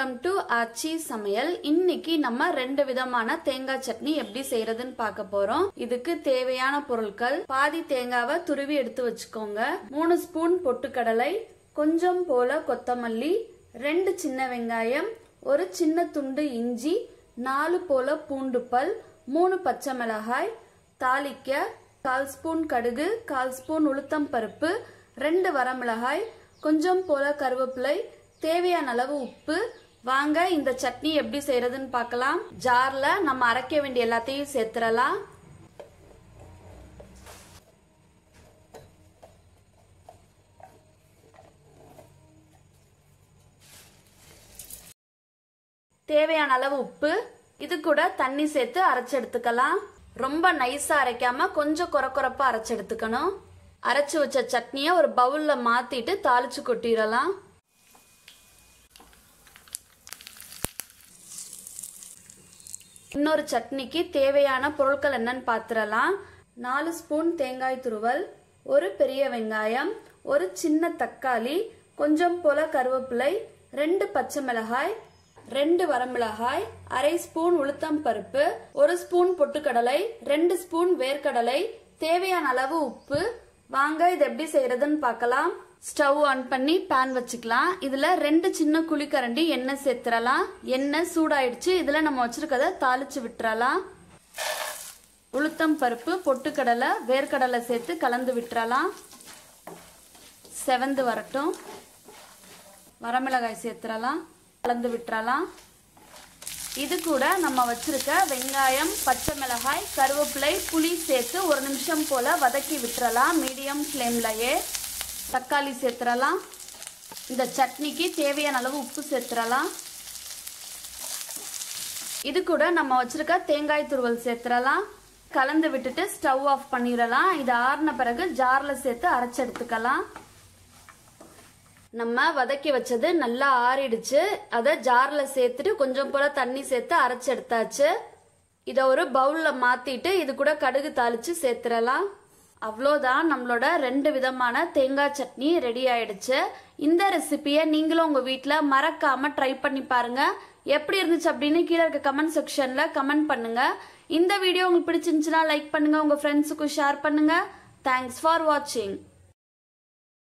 welcome to ஆச்சி சமையல் இன்னைக்கு நம்ம ரெண்டு விதமான தேங்காய் சட்னி எப்படி செய்யறதுன்னு பார்க்க போறோம் இதுக்கு தேவையான பொருட்கள் பாதி தேங்காவை துருவி எடுத்து வச்சுக்கோங்க மூணு ஸ்பூன் பொட்டுக்கடலை கொஞ்சம் போல கொத்தமல்லி ரெண்டு சின்ன வெங்காயம் ஒரு சின்ன துண்டு இஞ்சி நாலு போல பூண்டு பல் மூணு பச்சை மிளகாய் தாளிக்க கால் ஸ்பூன் கடுகு கால் ஸ்பூன் உளுத்தம் பருப்பு ரெண்டு வரமிளகாய் கொஞ்சம் போல கருவேப்பிலை தேவையான அளவு உப்பு வாங்க இந்த சட்னி எப்படி செய்யறதுன்னு பார்க்கலாம் ஜார்ல நம்ம அரைக்க வேண்டிய எல்லாத்தையும் சேர்த்துடலாம் தேவையான அளவு உப்பு இது கூட தண்ணி சேர்த்து அரைச்சு எடுத்துக்கலாம் ரொம்ப நைஸா அரைக்காம கொஞ்சம் குறை குறைப்பா அரைச்சு எடுத்துக்கணும் அரைச்சு வச்ச சட்னியை ஒரு பவுல்ல மாத்திட்டு தாளிச்சு கொட்டிடலாம் இன்னொரு சட்னிக்கு தேவையான பொருட்கள் என்னன்னு பார்த்துடலாம் நாலு ஸ்பூன் தேங்காய் துருவல் ஒரு பெரிய வெங்காயம் ஒரு சின்ன தக்காளி கொஞ்சம் போல கருவேப்பிலை ரெண்டு பச்சை மிளகாய் ரெண்டு வரமிளகாய் அரை ஸ்பூன் உளுத்தம் பருப்பு ஒரு ஸ்பூன் பொட்டுக்கடலை ரெண்டு ஸ்பூன் வேர்க்கடலை தேவையான அளவு உப்பு வாங்க இது எப்படி செய்யறதுன்னு பார்க்கலாம் ஸ்டவ் ஆன் பண்ணி பேன் வச்சுக்கலாம் இதுல ரெண்டு சின்ன குழிக்கரண்டி எண்ணெய் சேர்த்துடலாம் எண்ணெய் சூடாயிடுச்சு இதுல நம்ம வச்சிருக்கத தாளிச்சு விட்டுறலாம் உளுத்தம் பருப்பு பொட்டுக்கடலை வேர்க்கடலை சேர்த்து கலந்து விட்டுறலாம் செவந்து வரட்டும் வரமிளகாய் சேர்த்துடலாம் கலந்து விட்டுறலாம் இது கூட நம்ம வச்சிருக்க வெங்காயம் பச்சை மிளகாய் கருவேப்பிலை புளி சேர்த்து ஒரு நிமிஷம் போல வதக்கி விட்டுறலாம் மீடியம் ஃப்ளேம்லயே தக்காளி சேர்த்துடலாம் இந்த சட்னிக்கு தேவையான அளவு உப்பு சேர்த்துடலாம் இது கூட நம்ம வச்சிருக்க தேங்காய் துருவல் சேர்த்துடலாம் கலந்து விட்டுட்டு ஸ்டவ் ஆஃப் பண்ணிடலாம் இது ஆறின பிறகு ஜார்ல சேர்த்து அரைச்சு எடுத்துக்கலாம் நம்ம வதக்கி வச்சது நல்லா ஆறிடுச்சு அதை ஜார்ல சேர்த்துட்டு கொஞ்சம் போல தண்ணி சேர்த்து அரைச்சு எடுத்தாச்சு இதை ஒரு பவுல்ல மாத்திட்டு இது கூட கடுகு தாளிச்சு சேர்த்துடலாம் அவ்வளோதான் நம்மளோட ரெண்டு விதமான தேங்காய் சட்னி ரெடி ஆயிடுச்சு இந்த ரெசிபியை நீங்களும் உங்க வீட்டில் மறக்காம ட்ரை பண்ணி பாருங்க எப்படி இருந்துச்சு அப்படின்னு கீழே இருக்க கமெண்ட் செக்ஷன்ல கமெண்ட் பண்ணுங்க இந்த வீடியோ உங்களுக்கு பிடிச்சிருந்துச்சுன்னா லைக் பண்ணுங்க உங்க ஃப்ரெண்ட்ஸுக்கும் ஷேர் பண்ணுங்க தேங்க்ஸ் ஃபார் வாட்சிங்